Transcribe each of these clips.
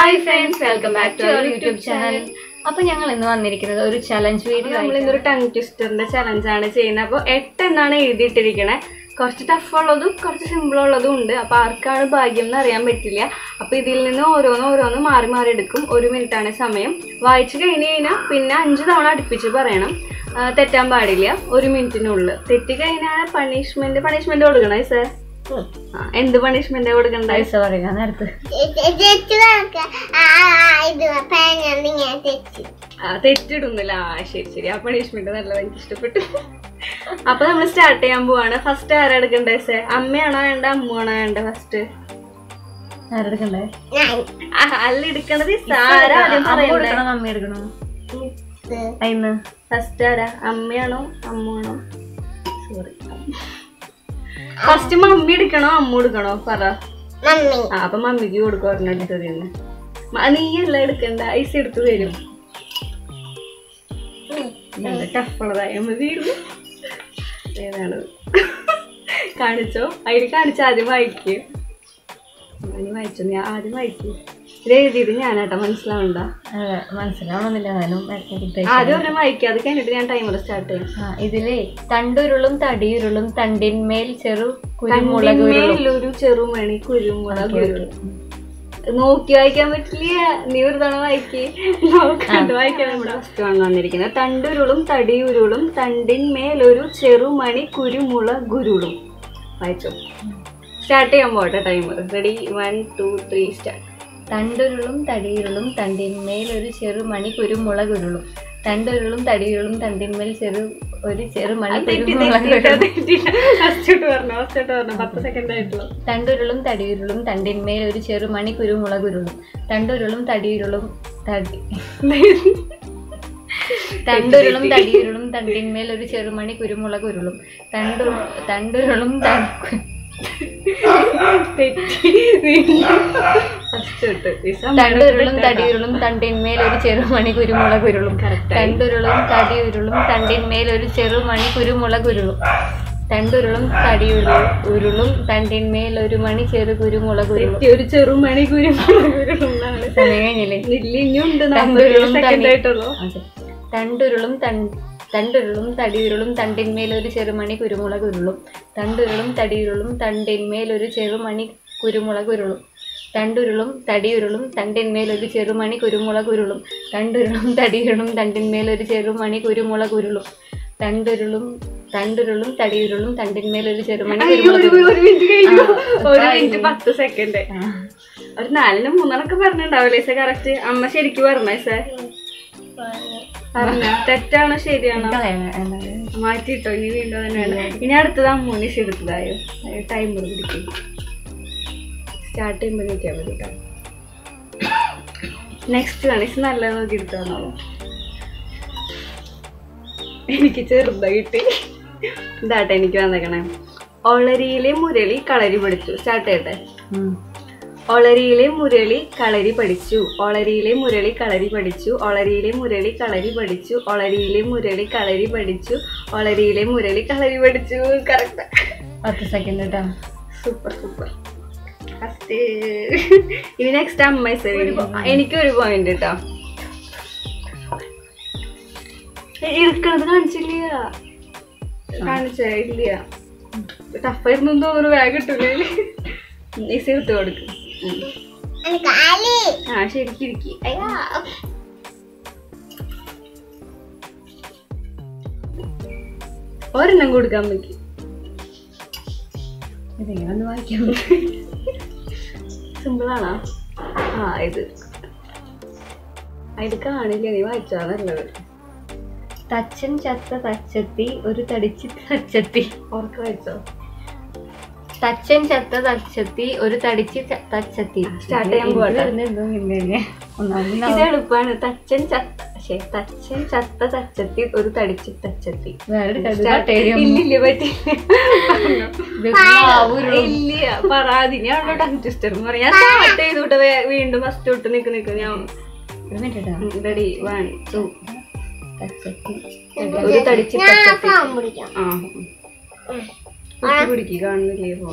Hi friends welcome back to our YouTube channel അപ്പൊ ഞങ്ങൾ ഇന്ന് വന്നിരിക്കുന്നത് ഒരു ചലഞ്ച് വീഡിയോ നമ്മൾ ഇന്നൊരു ടങ് ട്വിസ്റ്ററിന്റെ ചലഞ്ച് ആണ് ചെയ്യുന്നത് അപ്പോൾ എട്ട് എന്നാണ് എഴുതിയിട്ടിരിക്കണേ കുറച്ച് ടഫ് ഉള്ളതും കുറച്ച് സിമ്പിൾ ഉള്ളതും ഉണ്ട് അപ്പൊ ആർക്കാണ് ഭാഗ്യം എന്ന് അറിയാൻ പറ്റില്ല അപ്പൊ ഇതിൽ നിന്ന് ഓരോന്ന് ഓരോന്ന് മാറി മാറി എടുക്കും ഒരു മിനിറ്റ് ആണ് സമയം വായിച്ചു കഴിഞ്ഞ് കഴിഞ്ഞാൽ പിന്നെ അഞ്ച് തവണ അടുപ്പിച്ച് പറയണം ആ, തെറ്റാൻ പാടില്ല ഒരു മിനിറ്റിനുള്ളിൽ തെറ്റി കഴിഞ്ഞാൽ പണിഷ്മെന്റ് പണിഷ്മെന്റ് കൊടുക്കണേ സർ എന്ത് പണിഷ്മെന്റ് കൊടുക്കണ്ടേ പൈസ പറയുക നേരത്ത് തെറ്റ് കണക്ക് ആ ആ, ഇത് പേഞ്ഞത് ഞാൻ തെറ്റ് ആ തെറ്റിടുന്നില്ല ആ ശരി ശരി ആ പണിഷ്മെന്റ് നല്ലത് എനിക്ക് ഇഷ്ടപ്പെട്ടു അപ്പൊ നമ്മൾ സ്റ്റാർട്ട് ചെയ്യാൻ പോവാണ് ഫസ്റ്റ് ആരാ എടുക്കണ്ടേ സേ അമ്മയാണോ വേണ്ട അമ്മയാണോ വേണ്ട ഫസ്റ്റ് ആരെടുക്കണ്ടേ ഞാൻ അല്ല എടുക്കണത് സാരാ ആദ്യം അമ്മ പറയണ്ടേ എടുക്കണോ മമ്മി എടുക്കണോ ഇത് അയിന്ന് ഫസ്റ്റ് ആരാ അമ്മയാണോ അമ്മയാണോ സോറി ഫസ്റ്റ് മമ്മി എടുക്കണോ അമ്മ എടുക്കണോ പറ മമ്മി ആ അപ്പൊ മമ്മിക്ക് കൊടുക്കും ഒരെണ്ണം എടുത്തത് തന്നെ നീയല്ല എടുക്കണ്ട ഐസ് എടുത്തു തരും ടഫുള്ളതായ മതി ഏതാണ് കാണിച്ചോ അതിൽ കാണിച്ച ആദ്യം വായിക്ക് അതിന് വായിച്ചോ ഞാൻ ആദ്യം വായിക്ക് ഇത് എഴുതിയത് ഞാനാട്ടോ മനസ്സിലാവണ്ട അതെ മനസ്സിലാവണമെന്നില്ല ഞാനും ആദ്യം ഒരെണ്ണം വായിക്കുക അത് കഴിഞ്ഞിട്ട് ഞാൻ ടൈമർ സ്റ്റാർട്ട് ചെയ്യും ആ ഇതില് തണ്ടുരുളും തടിയുരുളും തണ്ടിന്മേൽ ചെറു കുരുമുളക് ഉരുളും ഒരു ചെറുമണി കുരുമുളക് ഉരുള്. നോക്കി വായിക്കാൻ പറ്റില്ല നീ ഒരു തവണ വായിക്ക് നോക്കാണ്ട് വായിക്കാൻ നമ്മുടെ ഫസ്റ്റ് ആണ് വന്നിരിക്കുന്നത് തണ്ടുരുളും തടിയുരുളും തണ്ടിന്മേലൊരു ചെറുമണി കുരുമുള ഗുരുളും വായിച്ചോ സ്റ്റാർട്ട് ചെയ്യാൻ പോട്ടെ timer ready one two three start തണ്ടുരുളും തടിയുരുളും തണ്ടിന്മേൽ ഒരു ചെറുമണി കുരുമുളക് ഉരുളും തണ്ടുരുളും തടിയുരുളും തണ്ടിന്മേൽ ചെറു ഒരു ചെറുമണി കുരുമുളക് ഉരുളും ഫസ്റ്റ് പറഞ്ഞു ഫസ്റ്റ് പറഞ്ഞു പത്ത് സെക്കൻഡ് ആയിട്ടുള്ളൂ തണ്ടുരുളും തടിയുരുളും തണ്ടിന്മേൽ ഒരു ചെറുമണി കുരുമുളക് ഉരുളും തണ്ടുരുളും തടിയുരുളും തടി തണ്ടുരുളും തടിയുരുളും തണ്ടിന്മേൽ ഒരു ചെറുമണി കുരുമുളക് ഉരുളും തണ്ടു തണ്ടുരുളും തടി ഫസ്റ്റ് തൊട്ട് ഈ തണ്ടുരുളും തടിയുരുളും തണ്ടിന്മേൽ ഒരു ചെറുമണി കുരുമുളക് ഉരുളും തണ്ടുരുളും തടിയുരുളും തണ്ടിന്മേൽ ഒരു ചെറുമണി കുരുമുളക് ഉരുളും തണ്ടുരുളും തടിയുരുളും ഉരുളും തണ്ടിന്മേൽ ഒരു മണി ചെറു കുരുമുളക് ഉരുളും ഈ ഒരു ചെറുമണി കുരുമുളക് ഉരുളുന്നാണ് സമയം കഴിഞ്ഞില്ലേ ഇല്ല ഇനിയുണ്ട് തണ്ടുരുളും സെക്കൻഡ് തടി- ആയിട്ടുള്ളൂ അതെ. തണ്ടുരുളും തൺ- തണ്ടുരുളും തടിയുരുളും തണ്ടിന്മേൽ ഒരു ചെറുമണി കുരുമുളക് ഉരുളും തണ്ടുരുളും തടിയുരുളും തണ്ടിന്മേൽ ഒരു ചെറുമണി കുരുമുളക് ഉരുളും തണ്ടുരുളും തടിയുരുളും തണ്ടിന്മേൽ ഒരു ചെറുമണി കുരുമുളക് ഉരുളും തണ്ടുരുളും തടിയുരുളും തണ്ടിന്മേൽ ഒരു ചെറുമണി കുരുമുളക് ഉരുളും തണ്ടുരുളും തണ്ടുരുളും തടിയുരുളും തണ്ടിന്മേൽ ഒരു ചെറുമണി അയ്യോ, കുരുമുളക് ഒരു ഒരു മിനിറ്റ് കഴിഞ്ഞു ആ, ഒരു കഴിഞ്ഞു. മിനിറ്റ് പത്ത് സെക്കൻഡ് ആ. ഒരു നാലിനും മൂന്നെണ്ണൊക്കെ പറഞ്ഞിട്ടുണ്ടാവില്ലേ സെ കറക്റ്റ് അമ്മ ശരിക്കും പറഞ്ഞേ സെ പറഞ്ഞ തെറ്റാണോ ശരിയാണോ കളയാം, എന്നാല്. മാറ്റിട്ടോ ഇനി വീണ്ടും തന്നെയാണ് ഇനി അടുത്തത് അമ്മൂനി എടുത്തതായോ ടൈമർ പിടിക്കും സ്റ്റാർട്ട് ചെയ്യുമ്പോൾ നിൽക്കാൻ മതി കേട്ടോ നെക്സ്റ്റ് ഗണേശ് നല്ല നോക്കി എടുത്താണോ എനിക്ക് ചെറുതായിട്ട് ഇതാട്ടെ എനിക്ക് വന്നേക്കണേ ഒളരിയിലെ മുരളി കളരി പഠിച്ചു സ്റ്റാർട്ട് ചെയ്യട്ടെ ഉം. ഒളരിയിലെ മുരളി കളരി പഠിച്ചു ഒളരിയിലെ മുരളി കളരി പഠിച്ചു ഒളരിയിലെ മുരളി കളരി പഠിച്ചു ഒളരിയിലെ മുരളി കളരി പഠിച്ചു ഒളരിയിലെ മുരളി കളരി പഠിച്ചു കറക്റ്റ് പത്ത് സെക്കൻഡ് കേട്ടോ സൂപ്പർ സൂപ്പർ ഫസ്റ്റ് ഇനി നെക്സ്റ്റ് അമ്മ എനിക്കൊരു പോയിന്റ് കേട്ടോ ഇരിക്കണത് കാണിച്ചില്ല കാണിച്ചേ ഇല്ല ടഫായിരുന്നു തോന്നുന്നു ബാഗ് കിട്ടൂലേ ഈസി എടുത്ത് കൊടുക്കും ഉം. എനിക്ക് ആലി ആ ശരിക്കും ഇരിക്കി ഒരെണ്ണം കൊടുക്കാൻ പറ്റി ഇതെങ്ങനെ ഒന്ന് വായിക്കാം സിമ്പിളാണോ ആ ഇത് ആ, ഇത് കാണില്ല നീ വായിച്ചാ നല്ലത് തച്ചൻ ചത്ത തച്ചത്തി ഒരു തടിച്ച് തച്ചത്തി ഓർക്ക് വായിച്ചോ തച്ചൻ ചത്ത തച്ചത്തി ഒരു തടിച്ച് ച- തച്ചത്തി Start ചെയ്യാൻ ഇത് പോവാട്ടോ. വരുന്നത് എന്തോ ഇങ്ങനെ. ഒന്നാമത് ഇത് നാ- എളുപ്പമാണ് തച്ചൻ ചത്ത ശേ തച്ചൻ ചത്ത തച്ചത്തി ഒരു തടിച്ച് തച്ചത്തി വേറെ കടുവ Start- ടേരിയം. ഇല്ലില്ല പറ്റില്ല ഇത് മാവുരുളും. ഇല്ല പറാതിനാണല്ലോ ടങ് ട്വിസ്റ്റർ എന്ന് പറയാം ഞാൻ സ്റ്റാർട്ട് ചെയ്തോട്ടെ വേ- വീണ്ടും ഫസ്റ്റ് തൊട്ട് നിക്ക് നിക്ക് ഞാൻ ഒരു minute ട്ടോ. റെഡി വൺ ടു തച്ചത്തി ഒരു തടിച്ച് ഞാൻ തച്ചത്തി പാവം പിടിക്കാം ആ കുത്തി പിടിക്ക് കാണുന്നില്ലേ ഇപ്പൊ? ഉം, ഉം, പറഞ്ഞു സ്റ്റാർട്ട് ചെയ്യ് സ്റ്റാർട്ട് ചെയ്യ്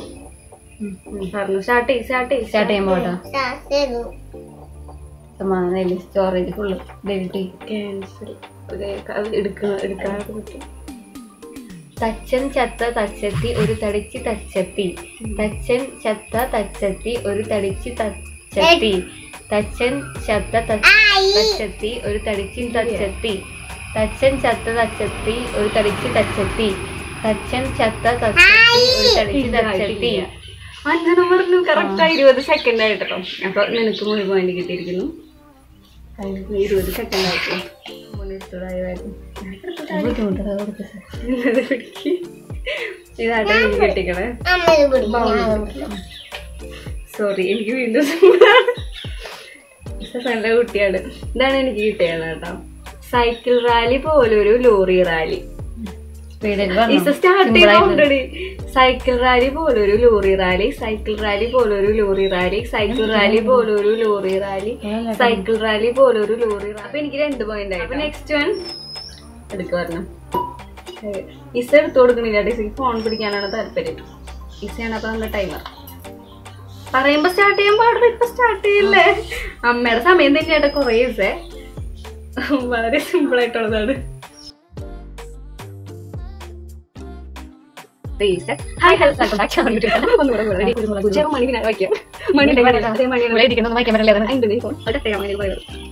സ്റ്റാർട്ട് ചെയ്യാൻ പോകട്ടോ സ്റ്റാർട്ട് ചെയ്തു. ഉം, ഉം. കുത്തി പിടിക്ക് കാണുന്നില്ലേ ഇപ്പൊ? ആ. ഉം, ഉം. സ്റ്റാർട്ട് ചെയ്തു. സമാധാനമില്ല സ്റ്റോറേജ് ഫുള്ള് ഡിലീറ്റ് ക്യാൻസൽ എടുക്കുന്ന എടുക്കാതെ പറ്റും തച്ചൻ ചത്ത തച്ചത്തി ഒരു തടിച്ച് തച്ചത്തി തച്ചൻ ചത്ത തച്ചത്തി ഒരു തടിച്ച് തച്ചത്തി തച്ചൻ ചത്ത ത- തച്ചത്തി ഒരു തടിച്ച് തച്ചത്തി തച്ചൻ ചത്ത തച്ചത്തി ഒരു തടിച്ച് തച്ചത്തി തച്ചൻ ചത്ത തച്ചത്തി ഒരു തടിച്ച് തച്ചത്തി അഞ്ചെണ്ണം പറഞ്ഞു കറക്റ്റ് ഇരുപത് സെക്കൻഡ് ആയിട്ടോ അപ്പൊ നിനക്ക് മൂന്ന് പോയിന്റ് കിട്ടിയിരിക്കുന്നു ഇരുപത് സെക്കൻഡ് ആയിട്ട് ബുദ്ധിമുട്ടാണ് കൊടുത്തത്. ഇതാട്ടെ എനിക്ക് കിട്ടിക്കണേ അമ്മ ഇത് പിടിക്കും സോറി എനിക്ക് വീണ്ടും ഇസ നല്ല കുട്ടിയാണ് ഇതാണ് എനിക്ക് കിട്ടിയത് കേട്ടോ സൈക്കിൾ റാലി പോലൊരു ലോറി റാലി സ്പീഡിൽ പറഞ്ഞോ. ഇസ സ്റ്റാർട്ട് Simple ആയിട്ട്. ചെയ്തോണ്ടടി സൈക്കിൾ റാലി പോലൊരു ലോറി റാലി സൈക്കിൾ റാലി പോലൊരു ലോറി റാലി സൈക്കിൾ റാലി പോലൊരു ലോറി റാലി സൈക്കിൾ റാലി പോലൊരു ലോറി റാലി അപ്പൊ എനിക്ക് രണ്ട് പോയിന്റ് ആയി അപ്പൊ നെക്സ്റ്റ് വൺ എടുക്ക പറഞ്ഞു ഇസ എടുത്തു കൊടുക്കണില്ല ഇസക്ക് ഫോൺ പിടിക്കാനാണ് താല്പര്യം ഇസയാണ് അപ്പൊ നമ്മുടെ ടൈമർ പറയുമ്പോ സ്റ്റാർട്ട് ചെയ്യാൻ പാടില്ല ഇപ്പൊ സ്റ്റാർട്ട് ചെയ്യില്ലേ അമ്മയുടെ സമയം തന്നെയായിട്ട് കുറേ ഇസേ വളരെ സിമ്പിൾ ആയിട്ടുള്ളതാണ് ഹായ് ഹലോ ചെറുമണി പിന്നെ വയ്ക്കാം മണി അതേ മണി ഇവിടെ ഇരിക്കുന്നത് വായിക്കാൻ പറ്റില്ല അതിന്റെ ഫോൺ ഒറ്റ മണി പോയത്